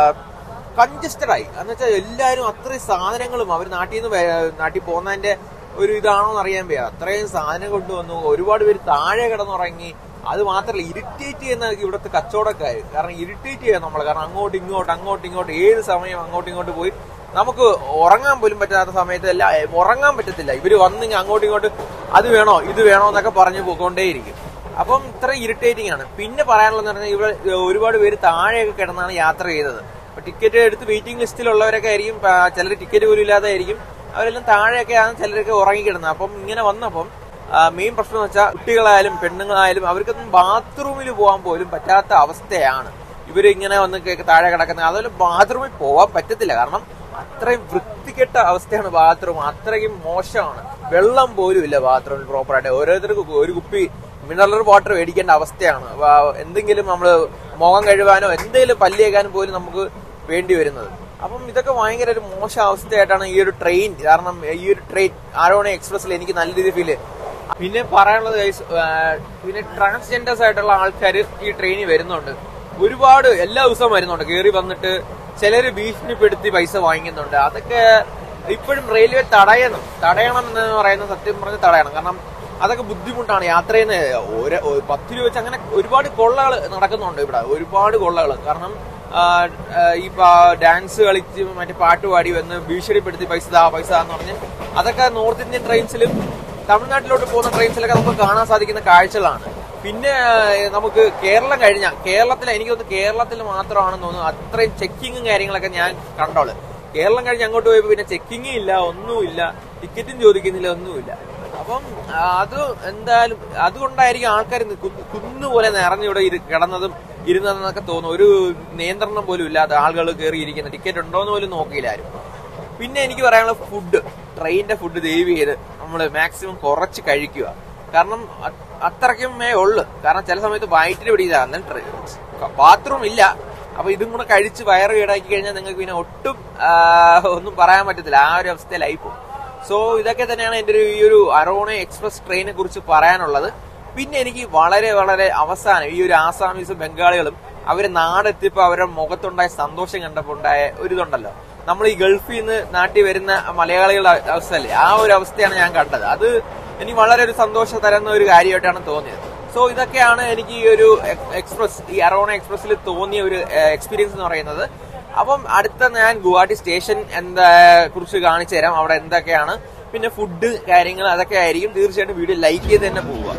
S2: കൺജസ്റ്റഡ് ആയി എന്ന് വെച്ചാൽ എല്ലാവരും അത്രയും സാധനങ്ങളും അവർ നാട്ടിൽ നിന്ന് വേ- നാട്ടിൽ പോകുന്നതിന്റെ ഒരു ഇതാണോ എന്ന് അറിയാൻ വയ്യ അത്രയും സാധനം കൊണ്ടുവന്നു ഒരുപാട് പേര് താഴെ കിടന്നുറങ്ങി അത് മാത്രമല്ല ഇറിറ്റേറ്റ് ചെയ്യുന്ന ഇവിടുത്തെ കച്ചവടക്കാർ കാരണം ഇറിറ്റേറ്റ് ചെയ്യാൻ നമ്മൾ കാരണം അങ്ങോട്ട് ഇങ്ങോട്ട് അങ്ങോട്ട് ഇങ്ങോട്ട് ഏത് സമയം അങ്ങോട്ട് ഇങ്ങോട്ട് പോയി നമുക്ക് ഉറങ്ങാൻ പോലും പറ്റാത്ത സമയത്ത് അല്ല ഉറങ്ങാൻ പറ്റത്തില്ല ഇവര് വന്ന് ഇങ്ങ് അങ്ങോട്ടും ഇങ്ങോട്ട് അത് വേണോ ഇത് വേണോ എന്നൊക്കെ പറഞ്ഞു പോയിക്കൊണ്ടേയിരിക്കും അപ്പം ഇത്ര ഇറിറ്റേറ്റിംഗ് ആണ് പിന്നെ പറയാനുള്ളതെന്ന് പറഞ്ഞാൽ ഇവിടെ ഒരുപാട് പേര് താഴെയൊക്കെ കിടന്നാണ് യാത്ര ചെയ്തത് അപ്പൊ ടിക്കറ്റ് എടുത്ത് വെയിറ്റിംഗ് ലിസ്റ്റിലുള്ളവരൊക്കെ ആയിരിക്കും ചിലർ ടിക്കറ്റ് പോലും ഇല്ലാതെ ആയിരിക്കും അവരെല്ലാം താഴെയൊക്കെയാണ് ചിലരൊക്കെ ഉറങ്ങിക്കിടുന്നത് അപ്പം ഇങ്ങനെ വന്നപ്പം മെയിൻ പ്രശ്നം എന്ന് വെച്ചാൽ കുട്ടികളായാലും പെണ്ണുങ്ങളായാലും അവർക്കൊന്നും ബാത്റൂമിൽ പോകാൻ പോലും പറ്റാത്ത അവസ്ഥയാണ് ഇവര് ഇങ്ങനെ വന്ന് കേ- താഴെ കിടക്കുന്നത് അതുപോലെ ബാത്റൂമിൽ പോകാൻ പറ്റത്തില്ല കാരണം അത്രയും വൃത്തികെട്ട അവസ്ഥയാണ് ബാത്റൂം അത്രയും മോശമാണ് വെള്ളം പോലും ഇല്ല ബാത്റൂമിൽ പ്രോപ്പറായിട്ട് ഓരോരുത്തർക്കും ഒരു കുപ്പി മിനറൽ വാട്ടർ മേടിക്കേണ്ട അവസ്ഥയാണ് വാ- എന്തെങ്കിലും നമ്മൾ മുഖം കഴുകാനോ എന്തെങ്കിലും പല്ലിയേക്കാനും പോലും നമുക്ക് വേണ്ടി വരുന്നത് അപ്പം ഇതൊക്കെ ഭയങ്കര ഒരു മോശം അവസ്ഥയായിട്ടാണ് ഈ ഒരു ട്രെയിൻ കാരണം ഈ ഒരു ട്രെയിൻ ആരോണ എക്സ്പ്രസിൽ എനിക്ക് നല്ല രീതിയിൽ ഫീൽ പിന്നെ പറയാനുള്ളത് guys, ആ, പിന്നെ ട്രാൻസ്ജെൻഡേഴ്സ് ആയിട്ടുള്ള ആൾക്കാർ ഈ ട്രെയിനിൽ വരുന്നുണ്ട് ഒരുപാട് എല്ലാ ദിവസവും വരുന്നുണ്ട് കയറി വന്നിട്ട് ചിലര് ഭീഷണിപ്പെടുത്തി പൈസ വാങ്ങിക്കുന്നുണ്ട് അതൊക്കെ ഇപ്പോഴും റെയിൽവേ തടയണം തടയണം എന്ന് പറയുന്നത് സത്യം പറഞ്ഞ് തടയണം കാരണം അതൊക്കെ ബുദ്ധിമുട്ടാണ് യാത്ര ചെയ്യുന്നത് ഒരു ഒരു പത്ത് രൂപ വെച്ച് അങ്ങനെ ഒരുപാട് കൊള്ളകൾ നടക്കുന്നുണ്ട് ഇവിടെ ഒരുപാട് കൊള്ളകൾ കാരണം ആ, ആ, ഈ പ- ഡാൻസ് കളിച്ച് മറ്റേ പാട്ട് പാടി വന്ന് ഭീഷണിപ്പെടുത്തി പൈസ താ പൈസ എന്ന് പറഞ്ഞ് അതൊക്കെ നോർത്ത് ഇന്ത്യൻ ട്രെയിൻസിലും തമിഴ്നാട്ടിലോട്ട് പോകുന്ന ട്രെയിൻസിലൊക്കെ നമുക്ക് കാണാൻ സാധിക്കുന്ന കാഴ്ചകളാണ് പിന്നെ ആ, നമുക്ക് കേരളം കഴിഞ്ഞ കേരളത്തിൽ എനിക്ക് തോന്നുന്നു കേരളത്തിൽ മാത്രമാണെന്ന് തോന്നുന്നു അത്രയും ചെക്കിങ്ങും കാര്യങ്ങളൊക്കെ ഞാൻ കണ്ടോള് കേരളം കഴിഞ്ഞ് അങ്ങോട്ട് പോയപ്പോ പിന്നെ ചെക്കിങ്ങും ഇല്ല ഒന്നുമില്ല ടിക്കറ്റും ചോദിക്കുന്നില്ല ഒന്നുമില്ല അപ്പം ആ, അത് എന്തായാലും അതുകൊണ്ടായിരിക്കും ആൾക്കാർ കുന്നുപോലെ നിറഞ്ഞിവിടെ ഇരു- കിടന്നതും ഇരുന്നതെന്നൊക്കെ തോന്നുന്നു ഒരു നിയന്ത്രണം പോലും ഇല്ലാതെ ആളുകൾ കയറി ഇരിക്കുന്ന ടിക്കറ്റ് ഉണ്ടോന്ന് പോലും നോക്കിയില്ല ആരും പിന്നെ എനിക്ക് പറയാനുള്ള ഫുഡ് ട്രെയിനിന്റെ ഫുഡ് ദയവ് ചെയ്ത് നമ്മൾ മാക്സിമം കുറച്ച് കഴിക്കുക കാരണം അ- അത്രയ്ക്കുമേ ഉള്ളു കാരണം ചില സമയത്ത് വയറ്റിന് പിടിയില്ല ബാത്റൂം ഇല്ല അപ്പൊ ഇതും കൂടെ കഴിച്ച് വയറ് കേടാക്കി കഴിഞ്ഞാൽ നിങ്ങൾക്ക് പിന്നെ ഒട്ടും ആ, ഒന്നും പറയാൻ പറ്റത്തില്ല ആ ഒരു അവസ്ഥയിലായി പോകും സോ ഇതൊക്കെ തന്നെയാണ് എന്റെ ഒരു ഈ ഒരു അറോണ എക്സ്പ്രസ് ട്രെയിനെ കുറിച്ച് പറയാനുള്ളത് പിന്നെ എനിക്ക് വളരെ വളരെ അവസാനം ഈ ഒരു ആസാമീസും ബംഗാളികളും അവര് നാടെത്തിയപ്പോ അവരുടെ മുഖത്തുണ്ടായ സന്തോഷം കണ്ടപ്പോ ഉണ്ടായ ഒരു ഇതുണ്ടല്ലോ നമ്മൾ ഈ ഗൾഫിൽ നിന്ന് നാട്ടിൽ വരുന്ന മലയാളികളുടെ അവസ്ഥയല്ലേ ആ ഒരു അവസ്ഥയാണ് ഞാൻ കണ്ടത് അത് എനിക്ക് വളരെ ഒരു സന്തോഷം തരുന്ന ഒരു കാര്യമായിട്ടാണ് തോന്നിയത് സോ ഇതൊക്കെയാണ് എനിക്ക് ഈ ഒരു എക്സ്- എക്സ്പ്രസ് ഈ അറോണ എക്സ്പ്രസിൽ തോന്നിയ ഒരു എക്സ്പീരിയൻസ് എന്ന് പറയുന്നത് അപ്പം അടുത്ത ഞാൻ ഗുവാഹട്ടി സ്റ്റേഷൻ എന്താ കുറിച്ച് കാണിച്ചു തരാം അവിടെ എന്തൊക്കെയാണ് പിന്നെ ഫുഡ് കാര്യങ്ങൾ അതൊക്കെ ആയിരിക്കും തീർച്ചയായിട്ടും വീഡിയോ ലൈക്ക് ചെയ്ത് തന്നെ പോവുക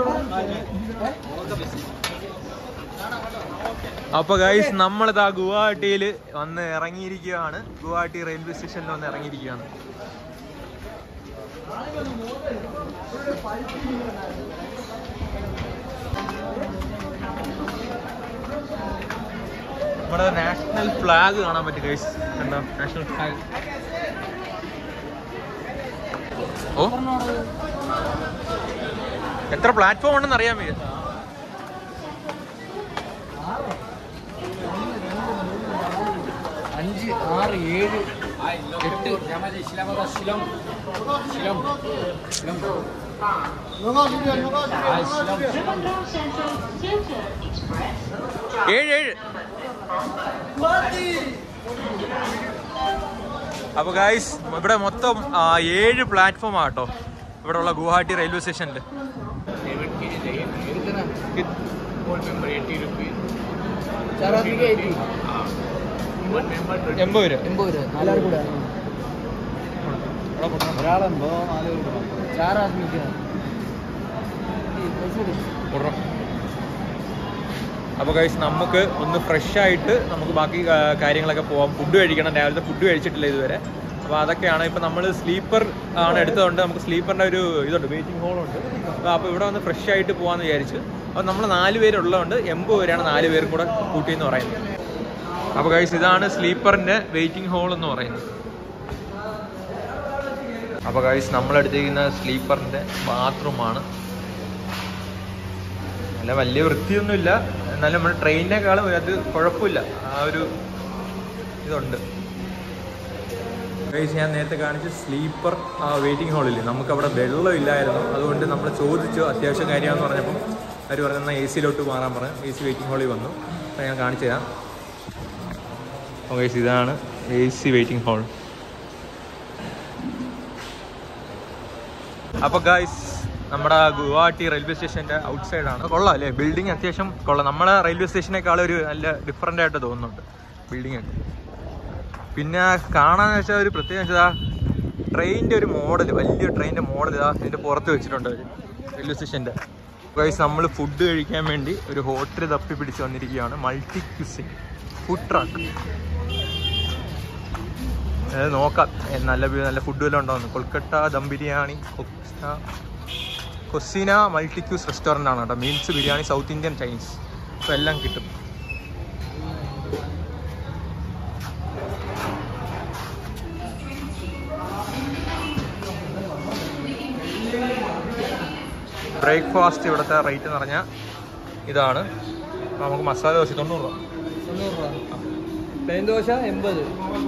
S1: അപ്പൊ ഗൈസ് നമ്മളിതാ ഗുവാഹട്ടിയിൽ വന്ന് ഇറങ്ങിയിരിക്കുകയാണ് ഗുവാഹട്ടി റെയിൽവേ സ്റ്റേഷനിൽ വന്ന് ഇറങ്ങിയിരിക്കുകയാണ് നമ്മുടെ നാഷണൽ ഫ്ലാഗ് കാണാൻ പറ്റും ഗൈസ് കണ്ടോ നാഷണൽ ഫ്ലാഗ് ഓ എത്ര പ്ലാറ്റ്ഫോം ഉണ്ടെന്ന് അറിയാൻ വയ്യ
S4: അഞ്ച് ആറ് ഏഴ് എട്ട്
S1: ഏഴ് ഏഴ് അപ്പൊ ഗായ്സ് ഇവിടെ മൊത്തം ആ, ഏഴ് പ്ലാറ്റ്ഫോം ആട്ടോ ഇവിടെ ഉള്ള ഗുവാഹട്ടി റെയിൽവേ സ്റ്റേഷനിൽ
S4: चार आदमी के एटी
S1: എൺപത് രൂപ
S4: എൺപത് രൂപ നാലാറ് കൂടെ ഒരാളെന്തോ നാല് ചാർ ആദ്മിക്ക് പൈസ കൊടുക്കും
S1: അപ്പോൾ ഗൈസ് നമുക്ക് ഒന്ന് ഫ്രഷ് ആയിട്ട് നമുക്ക് ബാക്കി ആ, കാര്യങ്ങളൊക്കെ പോവാം ഫുഡ് കഴിക്കണം രാവിലത്തെ ഫുഡ് കഴിച്ചിട്ടില്ല ഇതുവരെ അപ്പോൾ അതൊക്കെയാണ് ഇപ്പോൾ നമ്മൾ സ്ലീപ്പർ ആണ് എടുത്തതുകൊണ്ട് നമുക്ക് സ്ലീപ്പറിൻ്റെ ഒരു ഇതുണ്ട് വെയിറ്റിംഗ് ഹോളുണ്ട് അപ്പോൾ ഇവിടെ വന്ന് ഫ്രഷ് ആയിട്ട് പോകാമെന്ന് വിചാരിച്ചു അപ്പോൾ നമ്മൾ നാല് പേരുള്ളതുകൊണ്ട് എൺപത് പേരാണ് നാല് പേരും കൂടെ കൂട്ടി എന്ന് പറയുന്നത് അപ്പോൾ ഗൈസ് ഇതാണ് സ്ലീപ്പറിൻ്റെ വെയിറ്റിംഗ് ഹോൾ എന്ന് പറയുന്നത് അപ്പോൾ ഗൈസ് നമ്മൾ എടുത്തിരിക്കുന്ന സ്ലീപ്പറിൻ്റെ ബാത്റൂമാണ് നല്ല വലിയ വൃത്തിയൊന്നുമില്ല എന്നാലും നമ്മൾ ട്രെയിനിനേക്കാളും അത് കുഴപ്പമില്ല ആ ഒരു ഇതുണ്ട് Guys, ഞാൻ നേരത്തെ കാണിച്ച സ്ലീപ്പർ വെയിറ്റിംഗ് ഹാളിൽ നമുക്ക് അവിടെ വെള്ളം ഇല്ലായിരുന്നു അതുകൊണ്ട് നമ്മൾ ചോദിച്ചു അത്യാവശ്യം കാര്യമാണെന്ന് പറഞ്ഞപ്പം അവർ പറഞ്ഞു എന്നാൽ എ സിയിലോട്ട് മാറാൻ പറഞ്ഞു എ സി വെയിറ്റിംഗ് ഹാളിൽ വന്നു അപ്പോൾ ഞാൻ കാണിച്ചു തരാം ഓക്കെ ഇതാണ് എ സി വെയിറ്റിംഗ് ഹാൾ അപ്പോൾ ഗായ്സ് നമ്മുടെ ഗുവാഹട്ടി റെയിൽവേ സ്റ്റേഷൻ്റെ ഔട്ട് സൈഡാണ് കൊള്ളാം അല്ലേ ബിൽഡിംഗ് അത്യാവശ്യം കൊള്ളാം നമ്മളെ റെയിൽവേ സ്റ്റേഷനേക്കാൾ ഒരു നല്ല ഡിഫറെൻ്റ് ആയിട്ട് തോന്നുന്നുണ്ട് ബിൽഡിംഗ് ഒക്കെ പിന്നെ കാണാന്ന് വെച്ചാൽ ഒരു പ്രത്യേകം വെച്ചാൽ ട്രെയിനിൻ്റെ ഒരു മോഡൽ വലിയ ട്രെയിനിൻ്റെ മോഡൽ ഇതാ ഇതിൻ്റെ പുറത്ത് വെച്ചിട്ടുണ്ട് അവർ റെയിൽവേ സ്റ്റേഷൻ്റെ ഗൈസ് നമ്മൾ ഫുഡ് കഴിക്കാൻ വേണ്ടി ഒരു ഹോട്ടൽ തപ്പി പിടിച്ച് വന്നിരിക്കുകയാണ് മൾട്ടി ക്യൂസിൻ ഫുഡ് ട്രക്ക് അതായത് നോക്കാം ഏ, നല്ല വി- നല്ല ഫുഡ് വല്ലതും ഉണ്ടോന്ന് കൊൽക്കട്ട ദം ബിരിയാണി കൊസ്ന കൊസിന മൾട്ടി ക്യൂസ് റെസ്റ്റോറൻ്റ് ആണ് കേട്ടോ meals biryani south Indian Chinese അപ്പോൾ എല്ലാം കിട്ടും ബ്രേക്ക്ഫാസ്റ്റ് ഇവിടുത്തെ റേറ്റ് എന്ന് പറഞ്ഞാൽ ഇതാണ് അപ്പോൾ നമുക്ക് മസാല ദോശ തൊണ്ണൂറ് രൂപ
S4: തൊണ്ണൂറ് രൂപ പ്ലെയിൻ ദോശ എൺപത്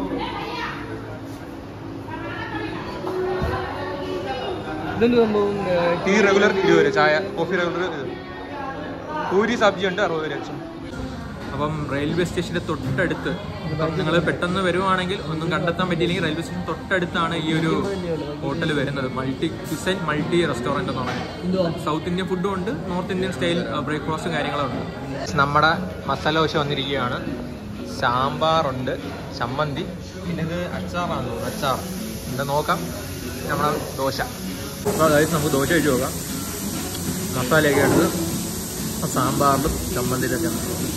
S4: ഇതെന്ത് സംഭവം
S1: ടീ റെഗുലർ ഇരുപത് രൂപ ചായ കോഫി റെഗുലർ ഇത് പൂരി സബ്ജി ഉണ്ട് അറുപത് രൂപ വെച്ച് അപ്പം റെയിൽവേ സ്റ്റേഷൻ്റെ തൊട്ടടുത്ത് നിങ്ങൾ പെട്ടെന്ന് വരുവാണെങ്കിൽ ഒന്നും കണ്ടെത്താൻ പറ്റിയില്ലെങ്കിൽ റെയിൽവേ സ്റ്റേഷൻ തൊട്ടടുത്താണ് ഈ ഒരു ഹോട്ടൽ വരുന്നത് മൾട്ടി ക്വിസൻ മൾട്ടി റെസ്റ്റോറൻറ്റ് എന്ന് പറയുന്നത് സൗത്ത് ഇന്ത്യൻ ഫുഡും ഉണ്ട് നോർത്ത് ഇന്ത്യൻ സ്റ്റൈൽ ബ്രേക്ക്ഫാസ്റ്റും കാര്യങ്ങളും ഉണ്ട് നമ്മുടെ മസാല ദോശ വന്നിരിക്കുകയാണ് സാമ്പാറുണ്ട് ചമ്മന്തി പിന്നെ ഇത് അച്ചാറാണ് തോന്നുന്നു അച്ചാർ എന്താ നോക്കാം നമ്മുടെ ദോശ അപ്പോൾ അതായത് നമുക്ക് ദോശ കഴിച്ച് നോക്കാം മസാലയൊക്കെ എടുത്ത് ആ സാമ്പാറിലും ചമ്മന്തിയിലൊക്കെ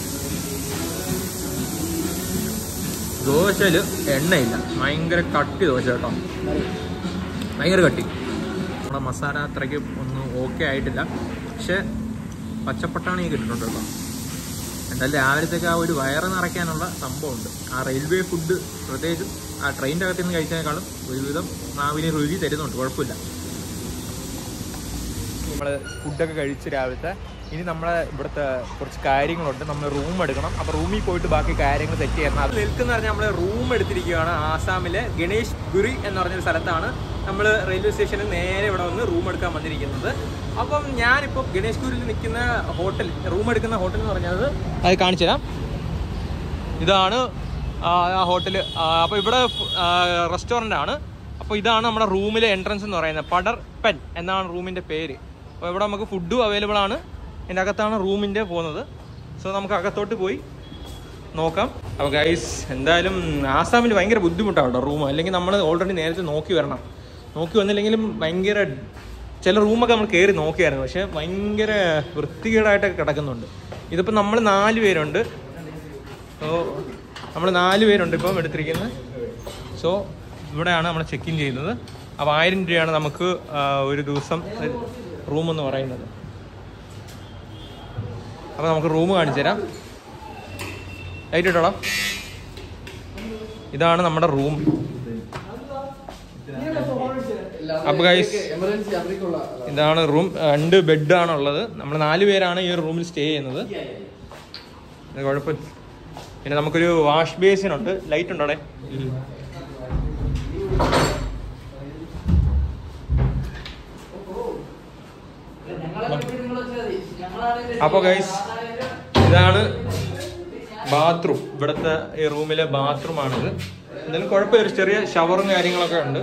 S1: ദോശയിൽ എണ്ണയില്ല ഭയങ്കര കട്ടി ദോശ കേട്ടോ ഭയങ്കര കട്ടി നമ്മുടെ മസാല അത്രയ്ക്ക് ഒന്നും ഓക്കെ ആയിട്ടില്ല പക്ഷെ പച്ചപ്പട്ടാണി കിട്ടുന്നുണ്ട് കേട്ടോ എന്തായാലും രാവിലത്തേക്ക് ആ ഒരു വയറ് നിറയ്ക്കാനുള്ള സംഭവമുണ്ട് ആ റെയിൽവേ ഫുഡ് പ്രത്യേകിച്ചും ആ ട്രെയിനിൻ്റെ അകത്ത് നിന്ന് കഴിച്ചതിനേക്കാളും ഒരുവിധം നാവിന് രുചി തരുന്നുണ്ട് കുഴപ്പമില്ല നമ്മൾ ഫുഡൊക്കെ കഴിച്ച് രാവിലത്തെ ഇനി നമ്മളെ ഇവിടുത്തെ കുറച്ച് കാര്യങ്ങളുണ്ട് നമ്മൾ റൂം എടുക്കണം അപ്പോൾ റൂമിൽ പോയിട്ട് ബാക്കി കാര്യങ്ങൾ സെറ്റ് ചെയ്യണം അത് നിൽക്കുന്ന പറഞ്ഞാൽ നമ്മൾ റൂം എടുത്തിരിക്കുകയാണ് ആസാമിലെ ഗണേഷ് ഗുരി എന്ന് പറഞ്ഞൊരു സ്ഥലത്താണ് നമ്മൾ റെയിൽവേ സ്റ്റേഷനിൽ നേരെ ഇവിടെ വന്ന് റൂം എടുക്കാൻ വന്നിരിക്കുന്നത് അപ്പം ഞാനിപ്പോൾ ഗണേഷ് ഗുരിൽ നിൽക്കുന്ന ഹോട്ടൽ റൂം എടുക്കുന്ന ഹോട്ടൽ എന്ന് പറഞ്ഞത് അത് കാണിച്ചു തരാം ഇതാണ് ആ ഹോട്ടൽ അപ്പോൾ ഇവിടെ റെസ്റ്റോറൻ്റ് ആണ് അപ്പോൾ ഇതാണ് നമ്മുടെ റൂമിലെ എൻട്രൻസ് എന്ന് പറയുന്നത് പടർ പെൻ എന്നാണ് റൂമിൻ്റെ പേര് അപ്പോൾ ഇവിടെ നമുക്ക് ഫുഡും അവൈലബിൾ ആണ് ഇതിൻ്റെ അകത്താണ് റൂമിൻ്റെ പോകുന്നത് സോ നമുക്ക് അകത്തോട്ട് പോയി നോക്കാം അപ്പോൾ ഗൈസ് എന്തായാലും ആസാമിൽ ഭയങ്കര ബുദ്ധിമുട്ടാണ് കേട്ടോ റൂം അല്ലെങ്കിൽ നമ്മൾ ഓൾറെഡി നേരത്തെ നോക്കി വരണം നോക്കി വന്നില്ലെങ്കിലും ഭയങ്കര ചില റൂമൊക്കെ നമ്മൾ കയറി നോക്കിയായിരുന്നു പക്ഷേ ഭയങ്കര വൃത്തികേടായിട്ടൊക്കെ കിടക്കുന്നുണ്ട് ഇതിപ്പോൾ നമ്മൾ നാല് പേരുണ്ട് സോ നമ്മൾ നാല് പേരുണ്ട് ഇപ്പം എടുത്തിരിക്കുന്നത് സോ ഇവിടെയാണ് നമ്മൾ ചെക്ക് ഇൻ ചെയ്യുന്നത് അപ്പോൾ ആയിരം രൂപയാണ് നമുക്ക് ആ, ഒരു ദിവസം റൂം എന്ന് പറയുന്നത് അപ്പോൾ നമുക്ക് റൂം കാണിച്ചു തരാം ലൈറ്റ് ഇട്ടോളാം ഇതാണ് നമ്മുടെ റൂം അപ്പോൾ ഗൈസ് ഇതാണ് റൂം രണ്ട് ബെഡാണ് ഉള്ളത് നമ്മൾ നാല് പേരാണ് ഈ ഒരു റൂമിൽ സ്റ്റേ ചെയ്യുന്നത് ഇത് കുഴപ്പമില്ല പിന്നെ നമുക്കൊരു വാഷ് ബേസിൻ ഉണ്ട് ലൈറ്റ് ഉണ്ടോ അവിടെ അപ്പോൾ ഗൈസ് ഇതാണ് ബാത്റൂം ഇവിടുത്തെ ഈ റൂമിലെ ബാത്റൂമാണിത് എന്തായാലും കുഴപ്പമില്ല ഒരു ചെറിയ ഷവറും കാര്യങ്ങളൊക്കെ ഉണ്ട്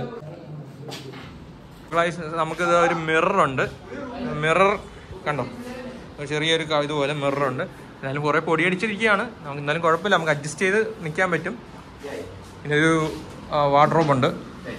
S1: ഗൈസ് നമുക്കിത് ഒരു മിററുണ്ട് മിറർ കണ്ടോ ഒരു ചെറിയൊരു ക- ഇതുപോലെ മിററുണ്ട് എന്നാലും കുറേ പൊടിയടിച്ചിരിക്കുകയാണ് നമുക്ക് എന്നാലും കുഴപ്പമില്ല നമുക്ക് അഡ്ജസ്റ്റ് ചെയ്ത് നിൽക്കാൻ പറ്റും പിന്നെ ഒരു വാർഡ്രോബ് ഉണ്ട്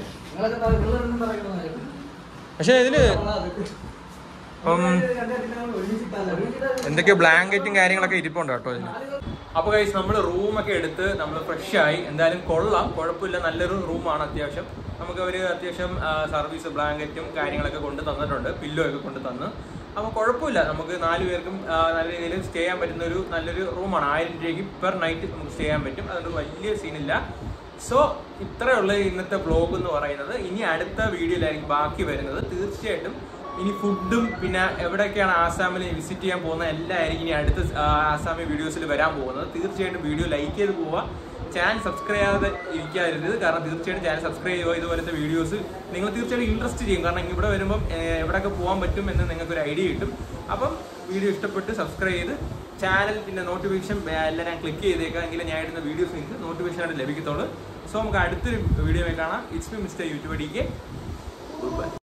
S1: പക്ഷേ ഇതില് ഇപ്പം എന്തൊക്കെയോ ബ്ലാങ്കറ്റും കാര്യങ്ങളൊക്കെ ഇരിപ്പുണ്ട് കേട്ടോ ഇതിന് അപ്പൊ കൈസ് നമ്മൾ റൂമൊക്കെ എടുത്ത് നമ്മൾ ഫ്രഷ് ആയി എന്തായാലും കൊള്ളാം കുഴപ്പമില്ല നല്ലൊരു റൂമാണ് അത്യാവശ്യം നമുക്ക് അവർ അത്യാവശ്യം സർവീസ് ബ്ലാങ്കറ്റും കാര്യങ്ങളൊക്കെ കൊണ്ട് തന്നിട്ടുണ്ട് പില്ലോ ഒക്കെ കൊണ്ട് തന്ന് അപ്പോൾ കുഴപ്പമില്ല നമുക്ക് നാല് പേർക്കും ആ, നല്ല രീതിയിൽ സ്റ്റേ ചെയ്യാൻ പറ്റുന്ന ഒരു നല്ലൊരു റൂമാണ് ആയിരം രൂപയ്ക്ക് പെർ നൈറ്റ് നമുക്ക് സ്റ്റേ ചെയ്യാൻ പറ്റും അതുകൊണ്ട് വലിയ സീനില്ല സോ ഇത്രയുള്ള ഇന്നത്തെ വ്ലോഗ് എന്ന് പറയുന്നത് ഇനി അടുത്ത വീഡിയോയിലായിരിക്കും ബാക്കി വരുന്നത് തീർച്ചയായിട്ടും ഇനി ഫുഡും പിന്നെ എവിടെയൊക്കെയാണ് ആസാമിൽ വിസിറ്റ് ചെയ്യാൻ പോകുന്നത് എല്ലാം ആയിരിക്കും ഇനി അടുത്ത ആ, ആസാമി വീഡിയോസിൽ വരാൻ പോകുന്നത് തീർച്ചയായിട്ടും വീഡിയോ ലൈക്ക് ചെയ്ത് പോവുക ചാനൽ സബ്സ്ക്രൈബ് ചെയ്യാതെ ഇരിക്കാതിരുന്നത് കാരണം തീർച്ചയായിട്ടും ചാനൽ സബ്സ്ക്രൈബ് ചെയ്യുക ഇതുപോലത്തെ വീഡിയോസ് നിങ്ങൾ തീർച്ചയായിട്ടും ഇൻട്രസ്റ്റ് ചെയ്യും കാരണം ഇവിടെ വരുമ്പം ഏഹ്, എവിടെയൊക്കെ പോകാൻ പറ്റും എന്ന് നിങ്ങൾക്ക് ഒരു ഐഡിയ കിട്ടും അപ്പം വീഡിയോ ഇഷ്ടപ്പെട്ട് സബ്സ്ക്രൈബ് ചെയ്ത് ചാനൽ പിന്നെ നോട്ടിഫിക്കേഷൻ എല്ലാം ഞാൻ ക്ലിക്ക് ചെയ്തേക്കാം എങ്കിലും ഞാൻ ഇടുന്ന വീഡിയോസ് നിങ്ങൾക്ക് നോട്ടിഫിക്കേഷൻ ആയിട്ട് ലഭിക്കത്തുള്ളൂ സോ നമുക്ക് അടുത്തൊരു വീഡിയോ കാണാം ഇറ്റ്സ് മി മിസ്റ്റർ യൂട്യൂബ് അടിക്ക് ഗുഡ് ബൈ